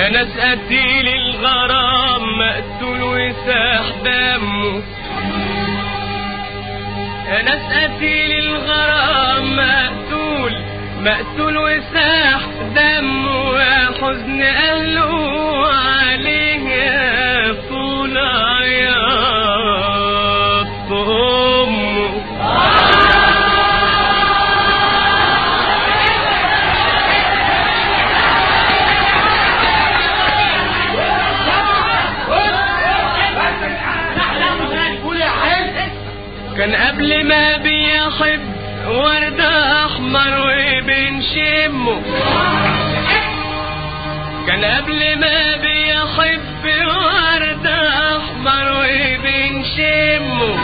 يا ناس قتيل الغرام مقتول وساح دمه يا ناس قتيل الغرام مقتول مقتول وساح دمه يا حزن أهله عليه يا طول عياط أمه كان قبل ما بيحب وردة أحمر وبنشمه كان قبل ما بيحب وردة أحمر وبنشمه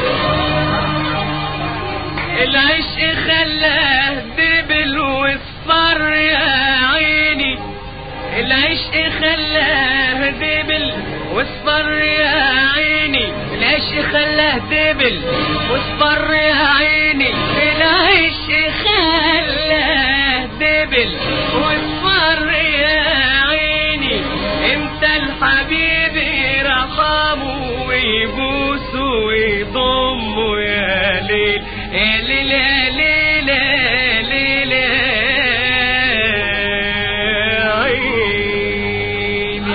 العشق خلاه دبل واصفر يا عيني العشق خلاه دبل واصفر يا عيني العشق خلاه دبل واصفر يا عيني العشق خلاه دبل واصفر يا عيني امتى الحبيب يرحمه ويبوسه ويضمه يا ليل يا ليل يا ليل يا ليل يا عيني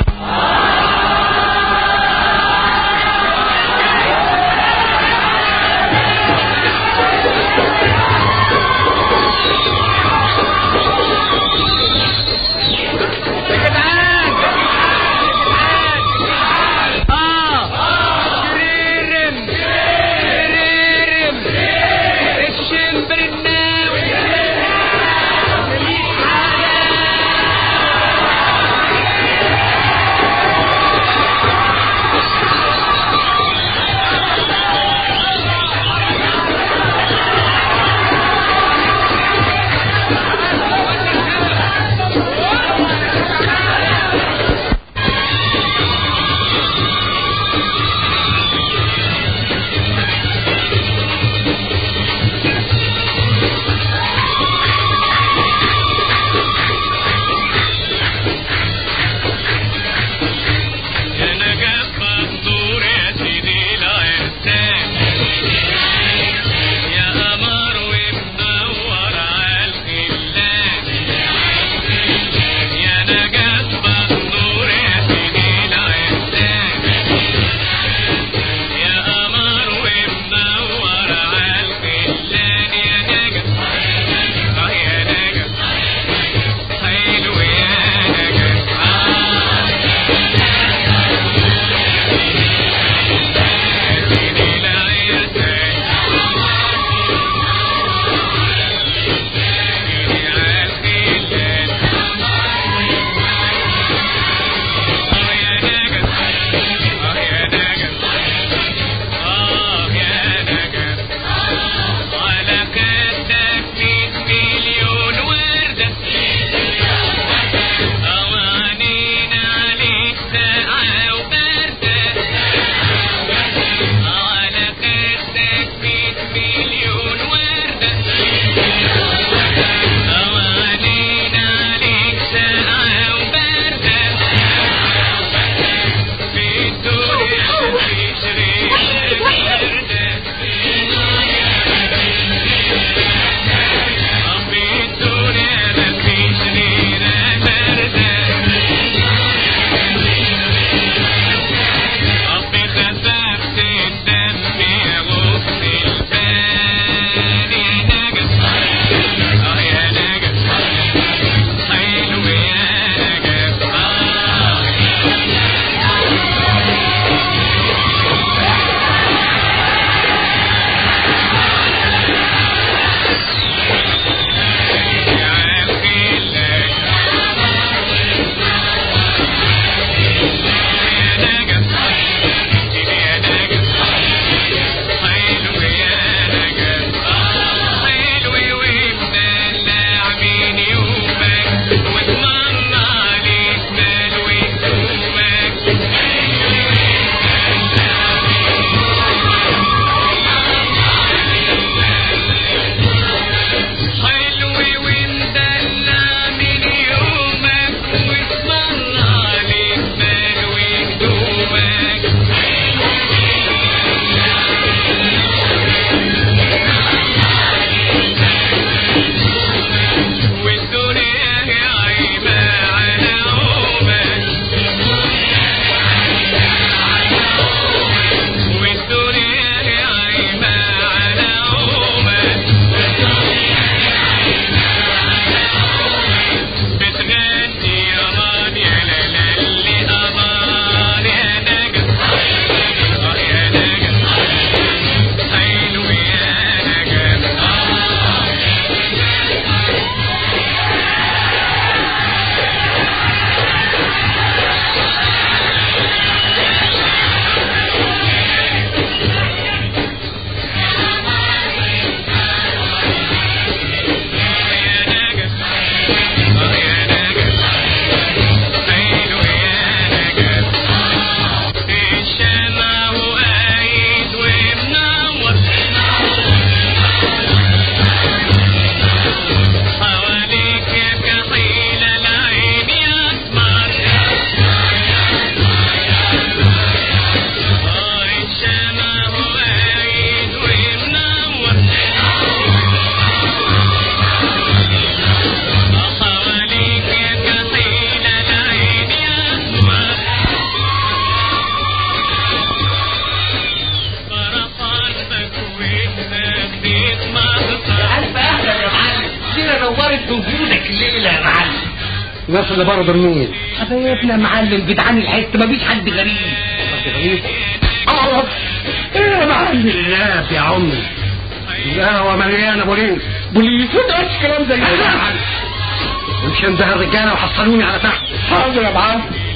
الليله يا معلم الناس اللي بره دول مين؟ حبايبنا يا معلم جدعان الحته مفيش حد غريب حد غريب الله ايه يا معلم لا يا عمي القهوة مليانة بوليس بوليس ما كلام زي ايوه يا معلم امشي انده الرجالة وحصلوني على تحت حاضر يا معلم